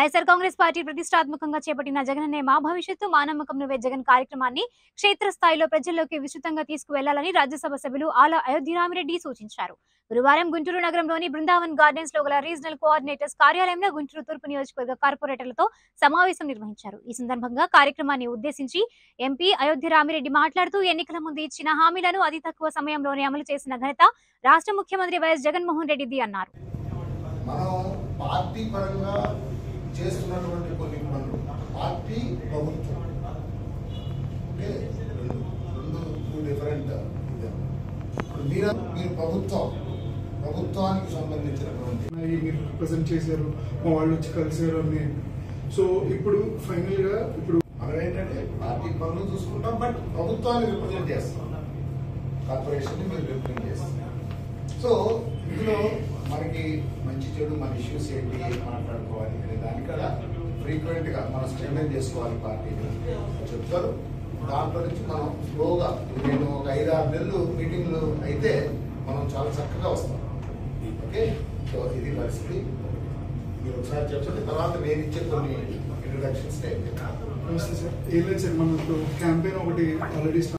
YSR Congress party ప్రతిష్టాత్మకంగా చేపట్టిన జగనన్నే మా భవిష్యత్తు మా నమ్మకం నువ్వే జగన్ కార్యక్రమాన్ని క్షేత్రస్థాయిలో ప్రజల్లోకి విస్తృతంగా తీసుకువెళ్లాలని రాజ్యసభ సభ్యులు ఆల అయోధ్యరామిరెడ్డి సూచించారు గురువారం గుంటూరు నగరంలోని బృందావన్ గార్డెన్స్ లో గల రీజనల్ కోఆర్డినేటర్స్ కార్యాలయంలో గుంటూరు తూర్పు నియోజకవర్గ కార్పొరేటర్లతో సమావేశం నిర్వహించారు ఈ సందర్భంగా కార్యక్రమాన్ని ఉద్దేశించి ఎంపీ అయోధ్యరామిరెడ్డి మాట్లాడుతూ ఎన్నికల ముందు ఇచ్చిన హామీలను అతి తక్కువ సమయంలోనే అమలు చేసిన ఘనత రాష్ట్ర ముఖ్యమంత్రి వైఎస్ జగన్మోహన్ రెడ్డిది అన్నారు మనం పార్టీ పరంగా చేస్తున్నటువంటి కొన్ని పనులు పార్టీ ప్రభుత్వం ఓకే రెండు రెండు టూ డిఫరెంట్ ఇప్పుడు మీరు మీరు ప్రభుత్వం ప్రభుత్వానికి సంబంధించినటువంటి ఉన్నాయి, మీరు రిప్రజెంట్ చేశారు మా వాళ్ళు వచ్చి కలిసారు అని సో ఇప్పుడు ఫైనల్ గా ఇప్పుడు మనం ఏంటంటే పార్టీ పనులు చూసుకుంటాం బట్ ప్రభుత్వాన్ని రిప్రజెంట్ చేస్తాం కార్పొరేషన్ మీరు రిప్రజెంట్ చేస్తాం సో ఇందులో మనకి మంచి చెడు మన ఇష్యూస్ ఏంటి ఏం మాట్లాడుకోవాలి అనే దానికన్నా ఫ్రీక్వెంట్ గా మనం స్ట్రెంగ్ చేసుకోవాలి పార్టీని చెప్తారు దాంట్లో నుంచి మనం స్లోగా నేను ఒక ఐదు ఆరు నెలలు మీటింగ్లు అయితే మనం చాలా చక్కగా వస్తాం ఓకే సో ఇది పరిస్థితి మీరు ఒకసారి చెప్పండి తర్వాత నేను ఇచ్చే కొన్ని ఇంట్రడక్షన్స్ నమస్తే సార్ ఏం లేదు సార్ మనం ఇప్పుడు క్యాంపెయిన్ ఒకటి ఆల్రెడీ